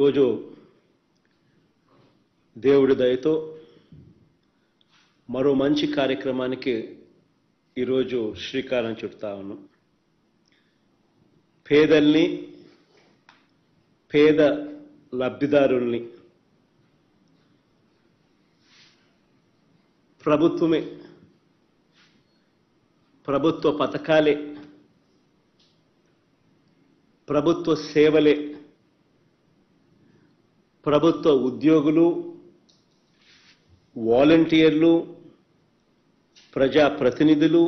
ఈరోజు దేవుడి దయతో మరో మంచి కార్యక్రమానికి ఈరోజు శ్రీకారం చుడతా ఉన్నాం పేదల్ని పేద లబ్ధిదారుల్ని ప్రభుత్వమే ప్రభుత్వ పథకాలే ప్రభుత్వ సేవలే ప్రభుత్వ ఉద్యోగులు వాలంటీర్లు ప్రజాప్రతినిధులు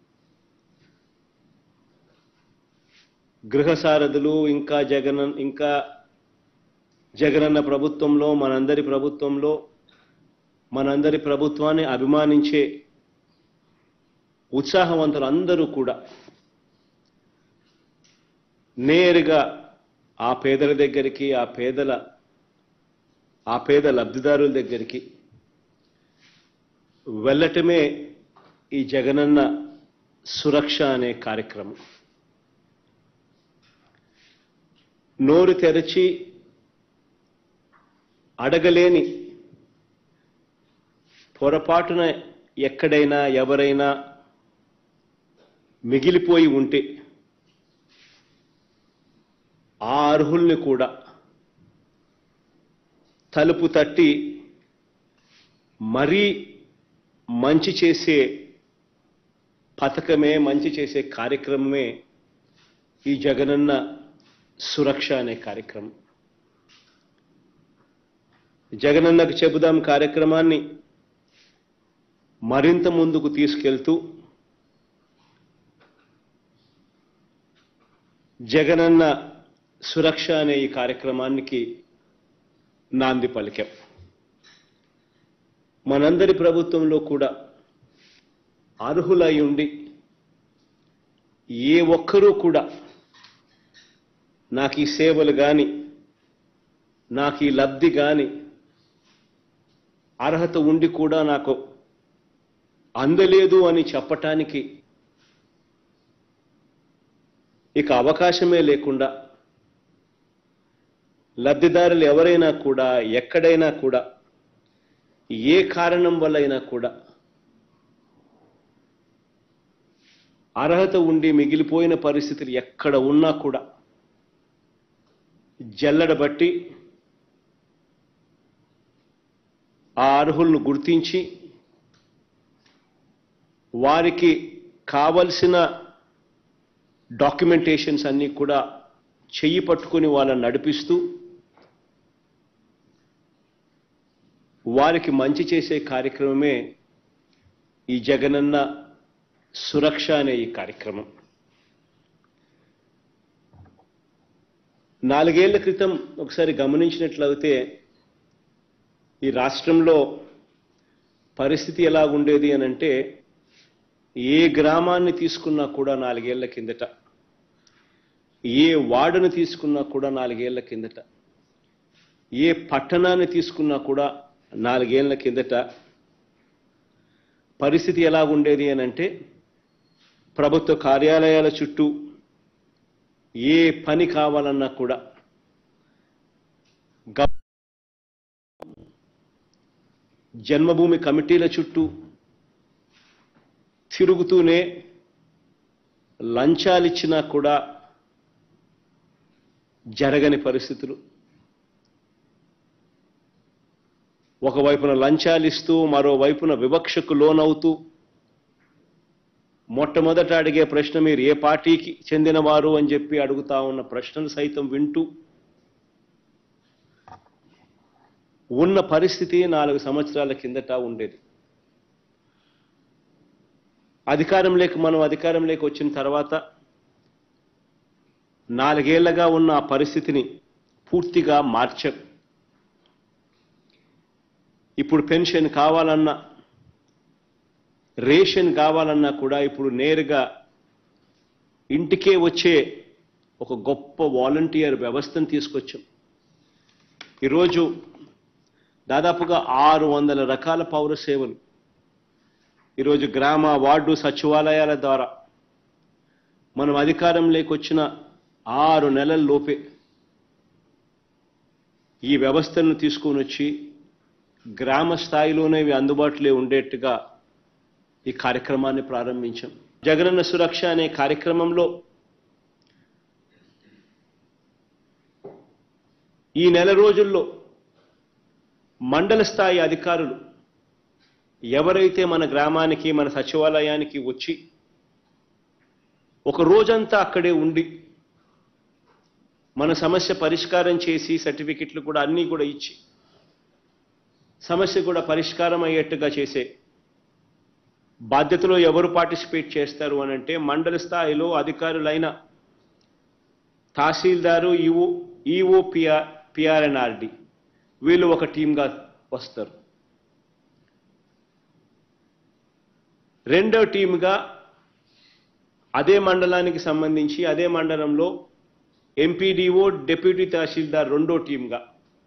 గృహసారథులు ఇంకా జగన్ ఇంకా జగనన్న ప్రభుత్వంలో మనందరి ప్రభుత్వంలో మనందరి ప్రభుత్వాన్ని అభిమానించే ఉత్సాహవంతులు అందరూ కూడా నేరుగా ఆ పేదల దగ్గరికి ఆ పేదల ఆ పేద లబ్ధిదారుల దగ్గరికి వెళ్ళటమే ఈ జగనన్న సురక్ష అనే కార్యక్రమం నోరు తెరచి అడగలేని పొరపాటున ఎక్కడైనా ఎవరైనా మిగిలిపోయి ఉంటే ఆ అర్హుల్ని కూడా తలుపు తట్టి మరీ మంచి చేసే పథకమే మంచి చేసే కార్యక్రమమే ఈ జగనన్న సురక్ష అనే కార్యక్రమం జగనన్నకు చెబుదాం కార్యక్రమాన్ని మరింత ముందుకు తీసుకెళ్తూ జగనన్న సురక్ష అనే ఈ కార్యక్రమానికి నాంది పలికాం మనందరి ప్రభుత్వంలో కూడా అర్హులై ఉండి ఏ ఒక్కరూ కూడా నాకు ఈ సేవలు కానీ నాకు ఈ లబ్ధి కానీ అర్హత ఉండి కూడా నాకు అందలేదు అని చెప్పటానికి ఇక అవకాశమే లేకుండా లబ్ధిదారులు ఎవరైనా కూడా ఎక్కడైనా కూడా ఏ కారణం వల్ల అయినా కూడా అర్హత ఉండి మిగిలిపోయిన పరిస్థితులు ఎక్కడ ఉన్నా కూడా జల్లడబట్టి ఆ అర్హులను గుర్తించి వారికి కావలసిన డాక్యుమెంటేషన్స్ అన్నీ కూడా చెయ్యి పట్టుకుని వాళ్ళని నడిపిస్తూ వారికి మంచి చేసే కార్యక్రమమే ఈ జగనన్న సురక్ష అనే ఈ కార్యక్రమం నాలుగేళ్ల క్రితం ఒకసారి గమనించినట్లయితే ఈ రాష్ట్రంలో పరిస్థితి ఎలా ఉండేది అని అంటే ఏ గ్రామాన్ని తీసుకున్నా కూడా నాలుగేళ్ల కిందట ఏ వార్డును తీసుకున్నా కూడా నాలుగేళ్ల కిందట ఏ పట్టణాన్ని తీసుకున్నా కూడా నాలుగేళ్ల కిందట పరిస్థితి ఎలా ఉండేది అని అంటే ప్రభుత్వ కార్యాలయాల చుట్టూ ఏ పని కావాలన్నా కూడా గ- జన్మభూమి కమిటీల చుట్టూ తిరుగుతూనే లంచాలిచ్చినా కూడా జరగని పరిస్థితులు ఒకవైపున లంచాలిస్తూ మరోవైపున వివక్షకు లోనవుతూ మొట్టమొదట అడిగే ప్రశ్న మీరు ఏ పార్టీకి చెందినవారు అని చెప్పి అడుగుతా ఉన్న ప్రశ్నలు సైతం వింటూ ఉన్న పరిస్థితి నాలుగు సంవత్సరాల కిందట ఉండేది అధికారం లేక మనం అధికారం లేక వచ్చిన తర్వాత నాలుగేళ్లగా ఉన్న ఆ పరిస్థితిని పూర్తిగా మార్చాం ఇప్పుడు పెన్షన్ కావాలన్నా రేషన్ కావాలన్నా కూడా ఇప్పుడు నేరుగా ఇంటికే వచ్చే ఒక గొప్ప వాలంటీర్ వ్యవస్థను తీసుకొచ్చాం ఈరోజు దాదాపుగా ఆరు వందల రకాల పౌర సేవలు ఈరోజు గ్రామ వార్డు సచివాలయాల ద్వారా మనం అధికారం లేకొచ్చిన ఆరు నెలల లోపే ఈ వ్యవస్థను తీసుకొని వచ్చి గ్రామ స్థాయిలోనే ఇవి అందుబాటులో ఉండేట్టుగా ఈ కార్యక్రమాన్ని ప్రారంభించాం జగనన్న సురక్ష అనే కార్యక్రమంలో ఈ నెల రోజుల్లో మండల స్థాయి అధికారులు ఎవరైతే మన గ్రామానికి మన సచివాలయానికి వచ్చి ఒక రోజంతా అక్కడే ఉండి మన సమస్య పరిష్కారం చేసి సర్టిఫికెట్లు కూడా అన్నీ కూడా ఇచ్చి సమస్య కూడా పరిష్కారం అయ్యేట్టుగా చేసే బాధ్యతలో ఎవరు పార్టిసిపేట్ చేస్తారు అని అంటే మండల స్థాయిలో అధికారులైన తహసీల్దారు ఈఓ ఈఓ పిఆర్ పిఆర్ఎన్ఆర్డి వీళ్ళు ఒక టీంగా వస్తారు రెండో టీంగా అదే మండలానికి సంబంధించి అదే మండలంలో ఎంపీడీఓ డిప్యూటీ తహసీల్దార్ రెండో టీంగా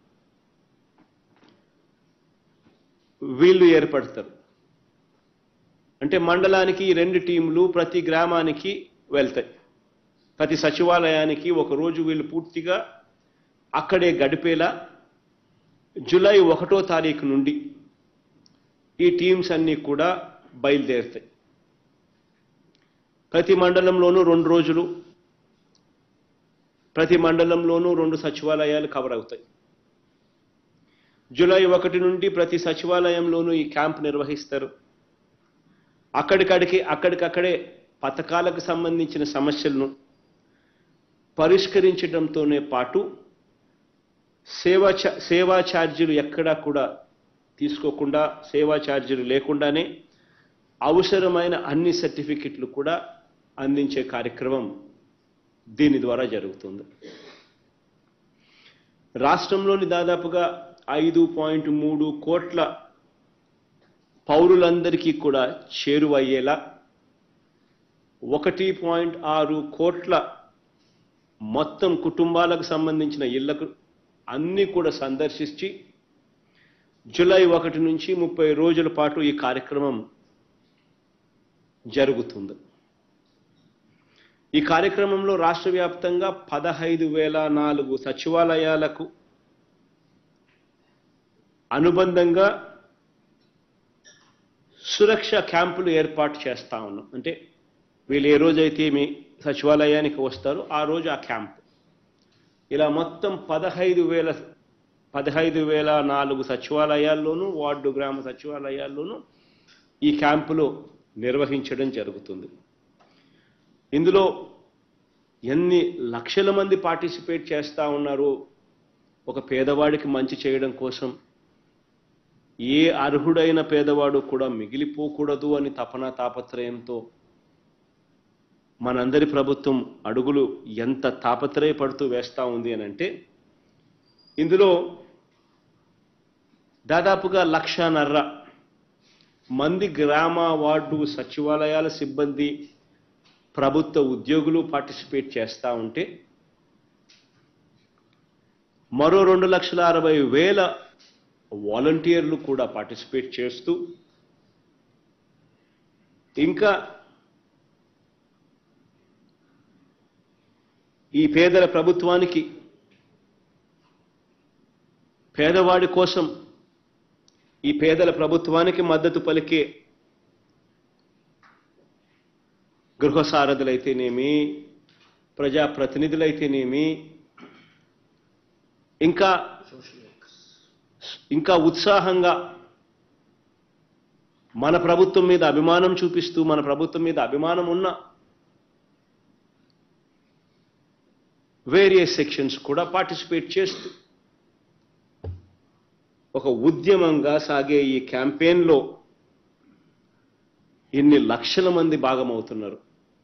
వీళ్ళు ఏర్పడతారు అంటే మండలానికి ఈ రెండు టీంలు ప్రతి గ్రామానికి వెళ్తాయి ప్రతి సచివాలయానికి ఒక రోజు వీళ్ళు పూర్తిగా అక్కడే గడిపేలా జూలై ఒకటో తారీఖు నుండి ఈ టీమ్స్ అన్నీ కూడా బయలుదేరుతాయి ప్రతి మండలంలోనూ రెండు రోజులు ప్రతి మండలంలోనూ రెండు సచివాలయాలు కవర్ అవుతాయి జూలై ఒకటి నుండి ప్రతి సచివాలయంలోనూ ఈ క్యాంప్ నిర్వహిస్తారు అక్కడికడికి అక్కడికక్కడే పథకాలకు సంబంధించిన సమస్యలను పరిష్కరించడంతోనే పాటు సేవా చ- సేవా ఛార్జీలు ఎక్కడా కూడా తీసుకోకుండా సేవా ఛార్జీలు లేకుండానే అవసరమైన అన్ని సర్టిఫికెట్లు కూడా అందించే కార్యక్రమం దీని ద్వారా జరుగుతుంది రాష్ట్రంలోని దాదాపుగా ఐదు పాయింట్ మూడు కోట్ల పౌరులందరికీ కూడా చేరువయ్యేలా ఒకటి పాయింట్ ఆరు కోట్ల మొత్తం కుటుంబాలకు సంబంధించిన ఇళ్లకు అన్నీ కూడా సందర్శించి జూలై ఒకటి నుంచి ముప్పై రోజుల పాటు ఈ కార్యక్రమం జరుగుతుంది ఈ కార్యక్రమంలో రాష్ట్ర వ్యాప్తంగా పదహైదు వేల నాలుగు సచివాలయాలకు అనుబంధంగా సురక్ష క్యాంపులు ఏర్పాటు చేస్తా ఉన్నాం అంటే వీళ్ళు ఏ రోజైతే మీ సచివాలయానికి వస్తారో ఆ రోజు ఆ క్యాంప్ ఇలా మొత్తం పదహైదు వేల పదహైదు వేల నాలుగు సచివాలయాల్లోనూ వార్డు గ్రామ సచివాలయాల్లోనూ ఈ క్యాంపులు నిర్వహించడం జరుగుతుంది ఇందులో ఎన్ని లక్షల మంది పార్టిసిపేట్ చేస్తూ ఉన్నారో ఒక పేదవాడికి మంచి చేయడం కోసం ఏ అర్హుడైన పేదవాడు కూడా మిగిలిపోకూడదు అని తపన తాపత్రయంతో మనందరి ప్రభుత్వం అడుగులు ఎంత తాపత్రయపడుతూ వేస్తూ ఉంది అని అంటే ఇందులో దాదాపుగా లక్షన్నర మంది గ్రామ వార్డు సచివాలయాల సిబ్బంది ప్రభుత్వ ఉద్యోగులు పార్టిసిపేట్ చేస్తూ ఉంటే మరో రెండు లక్షల అరవై వేల వాలంటీర్లు కూడా పార్టిసిపేట్ చేస్తూ ఇంకా ఈ పేదల ప్రభుత్వానికి పేదవాడి కోసం ఈ పేదల ప్రభుత్వానికి మద్దతు పలికే గృహ సారథులైతేనేమి ప్రజాప్రతినిధులైతేనేమి ఇంకా ఇంకా ఉత్సాహంగా మన ప్రభుత్వం మీద అభిమానం చూపిస్తూ మన ప్రభుత్వం మీద అభిమానం ఉన్న వేరియస్ సెక్షన్స్ కూడా పార్టిసిపేట్ చేస్తూ ఒక ఉద్యమంగా సాగే ఈ క్యాంపెయిన్లో ఇన్ని లక్షల మంది భాగమవుతున్నారు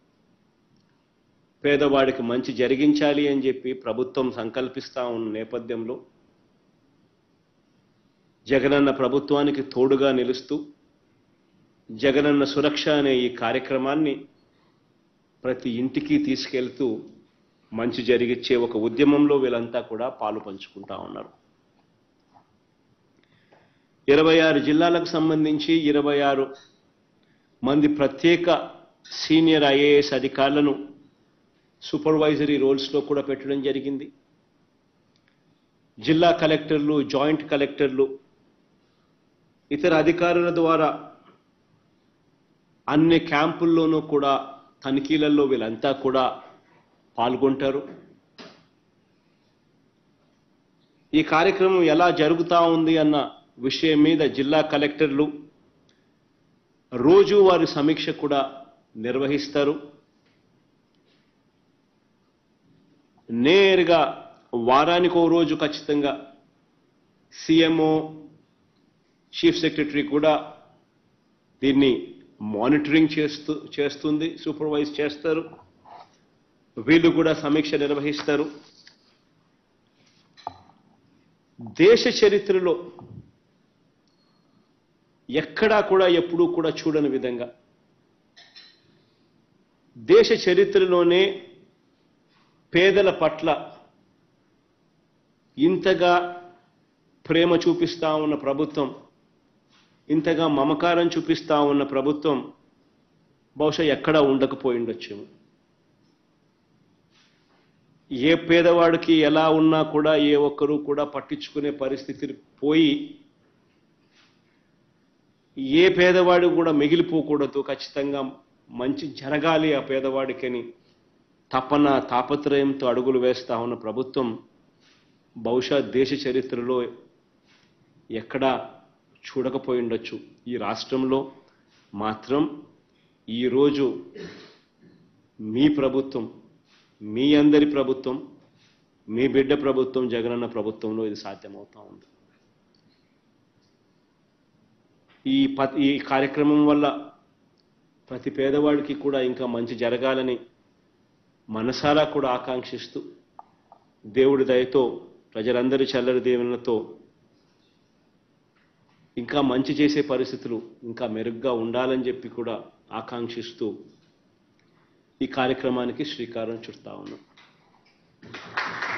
పేదవాడికి మంచి జరిగించాలి అని చెప్పి ప్రభుత్వం సంకల్పిస్తా ఉన్న నేపథ్యంలో జగనన్న ప్రభుత్వానికి తోడుగా నిలుస్తూ జగనన్న సురక్ష అనే ఈ కార్యక్రమాన్ని ప్రతి ఇంటికి తీసుకెళ్తూ మంచి జరిగిచ్చే ఒక ఉద్యమంలో వీళ్ళంతా కూడా పాలు పంచుకుంటా ఉన్నారు ఇరవై ఆరు జిల్లాలకు సంబంధించి ఇరవై ఆరు మంది ప్రత్యేక సీనియర్ ఐఏఎస్ అధికారులను సూపర్వైజరీ రోల్స్లో కూడా పెట్టడం జరిగింది జిల్లా కలెక్టర్లు జాయింట్ కలెక్టర్లు ఇతర అధికారుల ద్వారా అన్ని క్యాంపుల్లోనూ కూడా తనిఖీలలో వీళ్ళంతా కూడా పాల్గొంటారు ఈ కార్యక్రమం ఎలా జరుగుతా ఉంది అన్న విషయం మీద జిల్లా కలెక్టర్లు రోజు వారి సమీక్ష కూడా నిర్వహిస్తారు నేరుగా వారానికి ఓ రోజు ఖచ్చితంగా సీఎంఓ చీఫ్ సెక్రటరీ కూడా దీన్ని మానిటరింగ్ చేస్తూ చేస్తుంది సూపర్వైజ్ చేస్తారు వీళ్ళు కూడా సమీక్ష నిర్వహిస్తారు దేశ చరిత్రలో ఎక్కడా కూడా ఎప్పుడూ కూడా చూడని విధంగా దేశ చరిత్రలోనే పేదల పట్ల ఇంతగా ప్రేమ చూపిస్తా ఉన్న ప్రభుత్వం ఇంతగా మమకారం చూపిస్తా ఉన్న ప్రభుత్వం బహుశా ఎక్కడా ఉండకపోయి ఉండొచ్చేమో ఏ పేదవాడికి ఎలా ఉన్నా కూడా ఏ ఒక్కరూ కూడా పట్టించుకునే పరిస్థితి పోయి ఏ పేదవాడు కూడా మిగిలిపోకూడదు ఖచ్చితంగా మంచి జరగాలి ఆ పేదవాడికని తపన తాపత్రయంతో అడుగులు వేస్తా ఉన్న ప్రభుత్వం బహుశా దేశ చరిత్రలో ఎక్కడా చూడకపోయి ఉండొచ్చు ఈ రాష్ట్రంలో మాత్రం ఈరోజు మీ ప్రభుత్వం మీ అందరి ప్రభుత్వం మీ బిడ్డ ప్రభుత్వం జగనన్న ప్రభుత్వంలో ఇది సాధ్యమవుతా ఉంది ఈ ప ఈ కార్యక్రమం వల్ల ప్రతి పేదవాడికి కూడా ఇంకా మంచి జరగాలని మనసారా కూడా ఆకాంక్షిస్తూ దేవుడి దయతో ప్రజలందరి చల్లరి దీవెనలతో ఇంకా మంచి చేసే పరిస్థితులు ఇంకా మెరుగ్గా ఉండాలని చెప్పి కూడా ఆకాంక్షిస్తూ ఈ కార్యక్రమానికి శ్రీకారం చుడతా ఉన్నాం